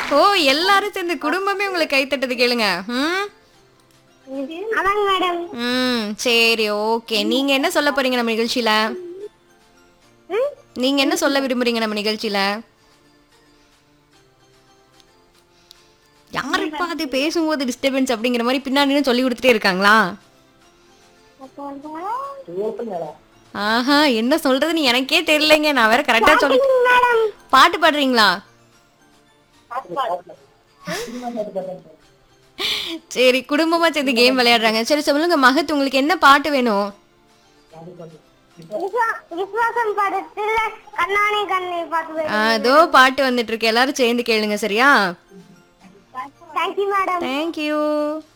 ஓ எல்லாரும் சேர்ந்து குடும்பமே உங்களை கைத்தட்டது கேளுங்க ம் ஆமாங்க மேடம் ம் சரி ஓகே நீங்க என்ன சொல்ல போறீங்க நம்ம நிகழ்ச்சியில நீங்க என்ன சொல்ல விரும்புறீங்க நம்ம நிகழ்ச்சியில யாருப்பா அது பேசும்போது டிஸ்டர்பன்ஸ் அப்படிங்கிற மாதிரி பின்னாடி சொல்லி கொடுத்துட்டே இருக்காங்களா ஆஹா என்ன சொல்றதுன்னு எனக்கே தெரியலங்க நான் வேற கரெக்டா சொல்லி மேடம் பாட்டு பாடுறீங்களா சரி குடும்பமா சேர்ந்து கேம் விளையாடுறாங்க சரி சொல்லுங்க மகத் உங்களுக்கு என்ன பாட்டு வேணும் விஸ்வா- விஸ்வாசம் படத்துல கண்ணானே கண்ணை பார்த்து அதோ பாட்டு வந்துட்டு இருக்கு எல்லாரும் சேர்ந்து கேளுங்க சரியா தேங்க்யூ மேடம் தேங்க்யூ